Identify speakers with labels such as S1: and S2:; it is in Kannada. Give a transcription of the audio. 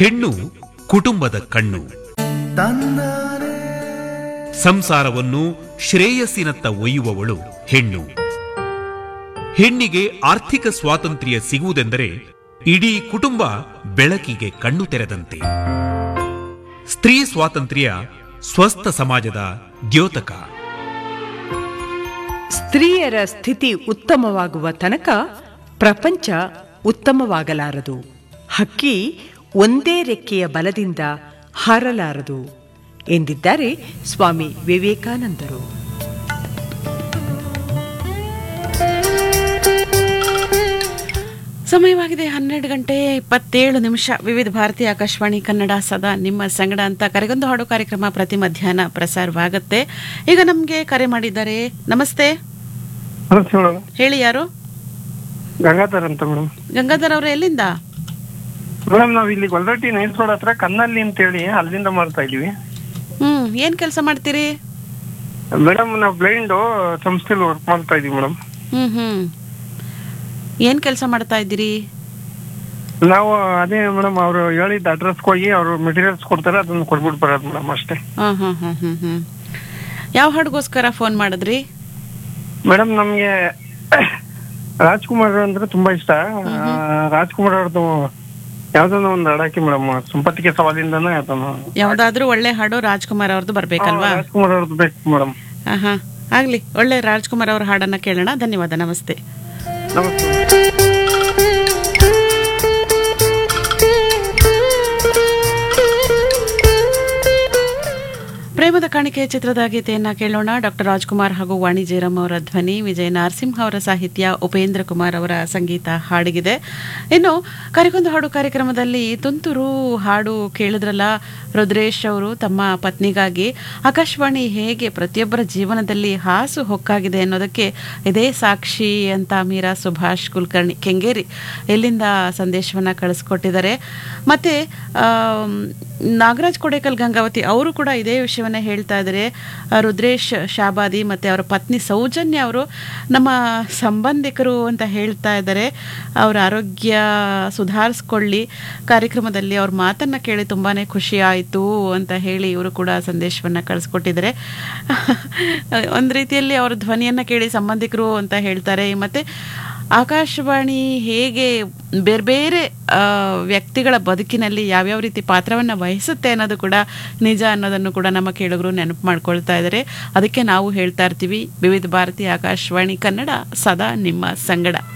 S1: ಹೆಣ್ಣು ಕುಟುಂಬದ ಕಣ್ಣು ಸಂಸಾರವನ್ನು ಶ್ರೇಯಸ್ಸಿನತ್ತ ಒಯ್ಯುವವಳು ಹೆಣ್ಣು ಹೆಣ್ಣಿಗೆ ಆರ್ಥಿಕ ಸ್ವಾತಂತ್ರ್ಯ ಸಿಗುವುದೆಂದರೆ ಇಡೀ ಕುಟುಂಬ ಬೆಳಕಿಗೆ ಕಣ್ಣು ತೆರೆದಂತೆ ಸ್ತ್ರೀ ಸ್ವಾತಂತ್ರ್ಯ ಸ್ವಸ್ಥ ಸಮಾಜದ ದ್ಯೋತಕ
S2: ಸ್ತ್ರೀಯರ ಸ್ಥಿತಿ ಉತ್ತಮವಾಗುವ ತನಕ ಪ್ರಪಂಚ ಉತ್ತಮವಾಗಲಾರದು ಹಕ್ಕಿ ಒಂದೇ ರೆಕ್ಕೆಯ ಬಲದಿಂದ ಹಾರಲಾರದು ಎಂದಿದ್ದಾರೆ ಸ್ವಾಮಿ ವಿವೇಕಾನಂದರು
S3: ಸಮಯವಾಗಿದೆ ಹನ್ನೆರಡು ಗಂಟೆ ಇಪ್ಪತ್ತೇಳು ನಿಮಿಷ ವಿವಿಧ ಭಾರತೀಯ ಆಕಾಶವಾಣಿ ಕನ್ನಡ ಸದಾ ನಿಮ್ಮ ಸಂಗಡ ಅಂತ ಕರೆಗೊಂದು ಹಾಡು ಕಾರ್ಯಕ್ರಮ ಪ್ರತಿ ಮಧ್ಯಾಹ್ನ ಪ್ರಸಾರವಾಗುತ್ತೆ ಈಗ ನಮಗೆ ಕರೆ ಮಾಡಿದ್ದಾರೆ ನಮಸ್ತೆ
S4: ನಮಸ್ತೆ ಮೇಡಮ್
S3: ಹೇಳಿ ಯಾರು
S4: ಗಂಗಾಧರ್ ಅಂತ ಮೇಡಮ್
S3: ಗಂಗಾಧರ್ ಅವರು ಎಲ್ಲಿಂದ
S4: ಮೇಡಮ್ ನಾವ್ ಇಲ್ಲಿ ಗೊಲ್ರಟ್ಟಿ ನೈನ್ಸ್ ರೋಡ್ ಹತ್ರ ಕನ್ನಲ್ಲಿ ಅಂತ ಹೇಳಿ ಅಲ್ಲಿಂದ ಮಾಡ್ತಾ ಇದೀವಿ
S3: ಹ್ಮ್ ಏನ್ ಕೆಲಸ ಮಾಡ್ತೀರಿ
S4: ಮೇಡಮ್ ನಾವು ಬ್ಲೈಂಡ್ ಸಂಸ್ಥೆಲಿ ವರ್ಕ್ ಮಾಡ್ತಾ ಇದೀವಿ ಮೇಡಮ್
S3: ಹ್ಮ್ ಹ್ಮ್ ಏನ್ ಕೆಲಸ ಮಾಡ್ತಾ ಇದ್ದೀರಿ
S4: ನಾವು ಅದೇ ಮೇಡಮ್ ಅವರು ಹೇಳಿದ ಅಡ್ರೆಸ್ ಹೋಗಿ ಅವರು ಮೆಟೀರಿಯಲ್ಸ್ ಕೊಡ್ತಾರೆ ಅದನ್ನ ಕೊಟ್ಬಿಟ್ಟು ಬರೋದು ಮೇಡಮ್ ಅಷ್ಟೇ
S3: ಹ್ಮ್ ಹ್ಮ್ ಹ್ಮ್ ಹ್ಮ್ ಹ್ಮ್ ಯಾವ ಹಾಡಿಗೋಸ್ಕರ ಫೋನ್ ಮಾಡಿದ್ರಿ
S4: ಮೇಡಮ್ ನಮ್ಗೆ ರಾಜ್ಕುಮಾರ್ ಅಂದ್ರೆ ತುಂಬಾ ಇಷ್ಟ ಆ, ರಾಜ್ಕುಮಾರ್ ಅವ್ರದ್ದು ಯಾವ್ದನ್ನ ಒಂದು ಹಾಡಾಕಿ ಮೇಡಮ್ ಸಂಪತ್ತಿಗೆ ಸವಾಲಿಂದನೂ ಯಾವ್ದನ್ನ
S3: ಯಾವ್ದಾದ್ರೂ ಒಳ್ಳೆ ಹಾಡು ರಾಜ್ಕುಮಾರ್ ಅವ್ರದ್ದು ಬರ್ಬೇಕಲ್ವಾ
S4: ರಾಜ್ಕುಮಾರ್ ಅವ್ರದ್ದು ಬೇಕು ಮೇಡಮ್
S3: ಆಹಾ ಆಗ್ಲಿ ಒಳ್ಳೆ ರಾಜ್ಕುಮಾರ್ ಅವ್ರ ಹಾಡನ್ನ ಕೇಳೋಣ ಧನ್ಯವಾದ ನಮಸ್ತೆ
S4: ನಮಸ್ತೆ
S3: ಪ್ರೇಮದ ಕಾಣಿಕೆ ಚಿತ್ರದ ಗೀತೆಯನ್ನ ಕೇಳೋಣ ಡಾಕ್ಟರ್ ರಾಜ್ಕುಮಾರ್ ಹಾಗೂ ವಾಣಿ ಜಯರಾಮ್ ಅವರ ಧ್ವನಿ ವಿಜಯ ನರಸಿಂಹ ಅವರ ಸಾಹಿತ್ಯ ಉಪೇಂದ್ರ ಕುಮಾರ್ ಅವರ ಸಂಗೀತ ಹಾಡಿಗಿದೆ ಇನ್ನು ಕರಿಗೊಂದು ಹಾಡು ಕಾರ್ಯಕ್ರಮದಲ್ಲಿ ತುಂತುರು ಹಾಡು ಕೇಳಿದ್ರಲ್ಲ ರುದ್ರೇಶ್ ಅವರು ತಮ್ಮ ಪತ್ನಿಗಾಗಿ ಆಕಾಶವಾಣಿ ಹೇಗೆ ಪ್ರತಿಯೊಬ್ಬರ ಜೀವನದಲ್ಲಿ ಹಾಸು ಹೊಕ್ಕಾಗಿದೆ ಅನ್ನೋದಕ್ಕೆ ಇದೇ ಸಾಕ್ಷಿ ಅಂತ ಮೀರಾ ಸುಭಾಷ್ ಕುಲಕರ್ಣಿ ಕೆಂಗೇರಿ ಎಲ್ಲಿಂದ ಸಂದೇಶವನ್ನ ಕಳಿಸ್ಕೊಟ್ಟಿದ್ದಾರೆ ಮತ್ತೆ ಆಮ್, ನಾಗರಾಜ್ ಕೊಡೇಕಲ್ ಗಂಗಾವತಿ ಅವರು ಕೂಡ ಇದೇ ವಿಷಯವನ್ನ ಹೇಳ್ತಾ ಇದ್ದಾರೆ ಆ, ರುದ್ರೇಶ್ ಶಾಬಾದಿ ಮತ್ತೆ ಅವರ ಪತ್ನಿ ಸೌಜನ್ಯ ಅವರು ನಮ್ಮ ಸಂಬಂಧಿಕರು ಅಂತ ಹೇಳ್ತಾ ಇದ್ದಾರೆ ಅವರ ಆರೋಗ್ಯ ಸುಧಾರಿಸ್ಕೊಳ್ಳಿ ಕಾರ್ಯಕ್ರಮದಲ್ಲಿ ಅವ್ರ ಮಾತನ್ನ ಕೇಳಿ ತುಂಬಾನೇ ಖುಷಿ ಆಯಿತು ಅಂತ ಹೇಳಿ ಇವರು ಕೂಡ ಸಂದೇಶವನ್ನ ಕಳಿಸ್ಕೊಟ್ಟಿದ್ದಾರೆ ಒಂದು ರೀತಿಯಲ್ಲಿ ಅವರ ಧ್ವನಿಯನ್ನ ಕೇಳಿ ಸಂಬಂಧಿಕರು ಅಂತ ಹೇಳ್ತಾರೆ ಮತ್ತೆ ಆಕಾಶವಾಣಿ ಹೇಗೆ ಬೇರೆ ಬೇರೆ ಆ, ವ್ಯಕ್ತಿಗಳ ಬದುಕಿನಲ್ಲಿ ಯಾವ್ಯಾವ ರೀತಿ ಪಾತ್ರವನ್ನು ವಹಿಸುತ್ತೆ ಅನ್ನೋದು ಕೂಡ ನಿಜ ಅನ್ನೋದನ್ನು ಕೂಡ ನಮ್ಮ ಕೇಳುಗರು ನೆನಪು ಮಾಡ್ಕೊಳ್ತಾ ಇದ್ದಾರೆ ಅದಕ್ಕೆ ನಾವು ಹೇಳ್ತಾ ಇರ್ತೀವಿ ವಿವಿಧ ಭಾರತಿ ಆಕಾಶವಾಣಿ ಕನ್ನಡ ಸದಾ ನಿಮ್ಮ ಸಂಗಡ